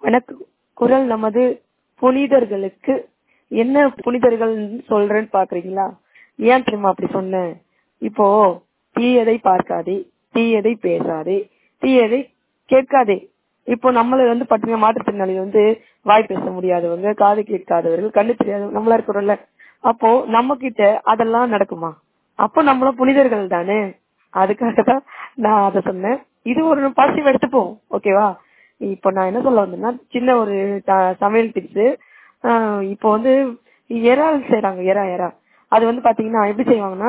வணக்கம் குரல் நமது புனிதர்களுக்கு என்ன புனிதர்கள் சொல்றேன்னு பாக்குறீங்களா ஏன் தெரியுமா அப்படி சொன்னேன் இப்போ தீயதை பார்க்காதே தீயதை பேசாதே தீயதை கேட்காதே இப்போ நம்மள வந்து பாத்தீங்கன்னா மாற்றுத்திறனாளி வந்து வாய் பேச முடியாதவங்க காது கேட்காதவர்கள் கண்ணு தெரியாதவங்க நம்மளா இருக்கிறோம்ல அப்போ நம்ம கிட்ட அதெல்லாம் நடக்குமா அப்போ நம்மளும் புனிதர்கள் தானே அதுக்காக தான் நான் அதை சொன்னேன் இது ஒரு பாசிட்டிவ் எடுத்துப்போம் ஓகேவா இப்போ நான் என்ன சொல்ல வந்தேன்னா சின்ன ஒரு த- சமையல் டிப்ஸ் இப்போ வந்து இறால் செய்றாங்க எறா எறா அது வந்து பாத்தீங்கன்னா எப்படி செய்வாங்கன்னா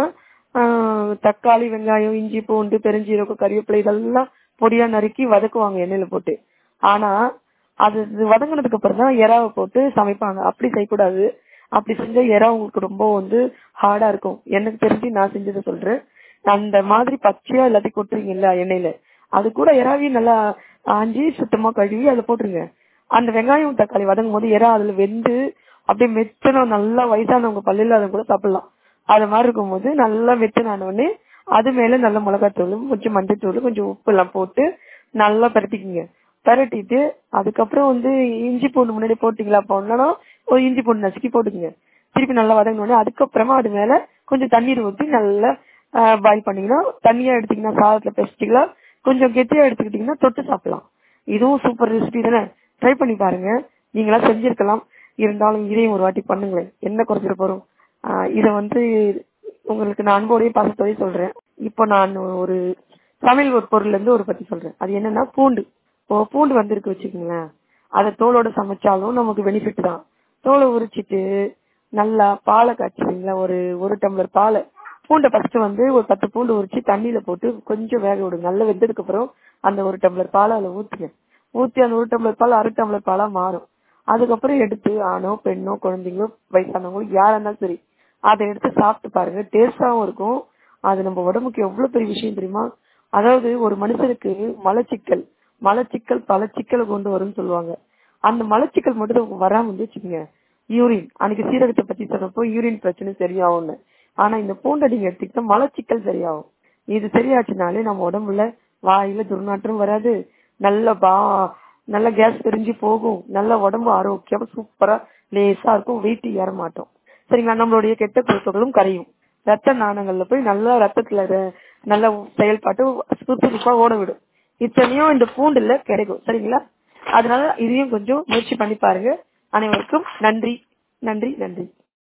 ஆஹ் தக்காளி வெங்காயம் இஞ்சி பூண்டு பெருஞ்சீரகம் கறிவேப்பிலை இதெல்லாம் பொடியா நறுக்கி வதக்குவாங்க எண்ணெயில போட்டு ஆனா அது வதங்கினதுக்கு அப்புறம் தான் எறாவை போட்டு சமைப்பாங்க அப்படி செய்யக்கூடாது அப்படி செஞ்சா எறா உங்களுக்கு ரொம்ப வந்து ஹார்டா இருக்கும் எனக்கு தெரிஞ்சு நான் செஞ்சதை சொல்றேன் அந்த மாதிரி பச்சையா எல்லாத்தையும் கொட்டுறீங்கல்ல எண்ணெயில அது கூட எறாவையும் நல்லா ஆஞ்சி சுத்தமா கழுவி அதை போட்டுருங்க அந்த வெங்காயம் தக்காளி வதங்கும் போது எறா அதுல வெந்து அப்படியே மெத்தனம் நல்லா வயசானவங்க பல்லில் அதை கூட சாப்பிடலாம் அது மாதிரி இருக்கும்போது நல்லா மெத்தனான உடனே அது மேல நல்ல மிளகாத்தூள் கொஞ்சம் மஞ்சத்தூள் கொஞ்சம் உப்பு எல்லாம் போட்டு நல்லா பரட்டிக்கிங்க பரட்டிட்டு அதுக்கப்புறம் வந்து இஞ்சி பூண்டு முன்னாடி போட்டீங்களா போடணும் ஒரு இஞ்சி பூண்டு நசுக்கி போட்டுக்கங்க திருப்பி நல்லா வதங்கின உடனே அதுக்கப்புறமா அது மேல கொஞ்சம் தண்ணீர் ஊற்றி நல்லா பாயில் பண்ணீங்கன்னா தண்ணியா எடுத்தீங்கன்னா சாதத்துல பேசிட்டீங்களா கொஞ்சம் கெட்டியா எடுத்துக்கிட்டீங்கன்னா தொட்டு சாப்பிடலாம் இதுவும் சூப்பர் ரெசிபி தானே ட்ரை பண்ணி பாருங்க நீங்களா செஞ்சிருக்கலாம் இருந்தாலும் இதையும் ஒரு வாட்டி பண்ணுங்களேன் என்ன குறைஞ்சிட போறோம் ஆஹ் இத வந்து உங்களுக்கு நான் அன்போடையும் பாசத்தோடய சொல்றேன் இப்போ நான் ஒரு சமையல் ஒரு பொருள்ல இருந்து ஒரு பத்தி சொல்றேன் அது என்னன்னா பூண்டு இப்போ பூண்டு வந்திருக்கு வச்சுக்கோங்களேன் அதை தோலோட சமைச்சாலும் நமக்கு பெனிஃபிட் தான் தோலை உரிச்சிட்டு நல்லா பாலை காய்ச்சுவீங்களா ஒரு ஒரு டம்ளர் பாலை பூண்டை ஃபர்ஸ்ட் வந்து ஒரு பத்து பூண்டு உரிச்சு தண்ணியில போட்டு கொஞ்சம் வேக விடுங்க நல்லா வெந்ததுக்கு அப்புறம் அந்த ஒரு டம்ளர் பாலை அதுல ஊத்துங்க ஊத்தி அந்த ஒரு டம்ளர் பால் அரை டம்ளர் பாலா மாறும் அதுக்கப்புறம் எடுத்து ஆணோ பெண்ணோ குழந்தைங்களோ வயசானவங்களோ யாரா இருந்தாலும் சரி அதை எடுத்து சாப்பிட்டு பாருங்க டேஸ்டாவும் இருக்கும் அது நம்ம உடம்புக்கு எவ்வளவு பெரிய விஷயம் தெரியுமா அதாவது ஒரு மனுஷனுக்கு மலச்சிக்கல் மலச்சிக்கல் பல சிக்கலை கொண்டு வரும்னு சொல்லுவாங்க அந்த மலச்சிக்கல் மட்டும் வராம வந்து வச்சுக்கோங்க யூரின் அன்னைக்கு சீரகத்தை பத்தி சொன்னப்போ யூரின் பிரச்சனை சரியாகும்னு ஆனா இந்த பூண்டை நீங்க எடுத்துக்கிட்டா மலச்சிக்கல் சரியாகும் இது சரியாச்சுனாலே நம்ம உடம்புல வாயில துர்நாற்றம் வராது நல்ல பா நல்ல கேஸ் பிரிஞ்சு போகும் நல்ல உடம்பு ஆரோக்கியம் சூப்பரா லேசா இருக்கும் வெயிட் ஏற மாட்டோம் சரிங்களா நம்மளுடைய கெட்ட கொழுப்புகளும் கரையும் ரத்த நாணங்கள்ல போய் நல்லா ரத்தத்துல ர- நல்ல செயல்பாட்டு சுறுசுறுப்பா ஓட விடும் இத்தனையும் இந்த பூண்டுல கிடைக்கும் சரிங்களா அதனால இதையும் கொஞ்சம் முயற்சி பண்ணி பாருங்க அனைவருக்கும் நன்றி நன்றி நன்றி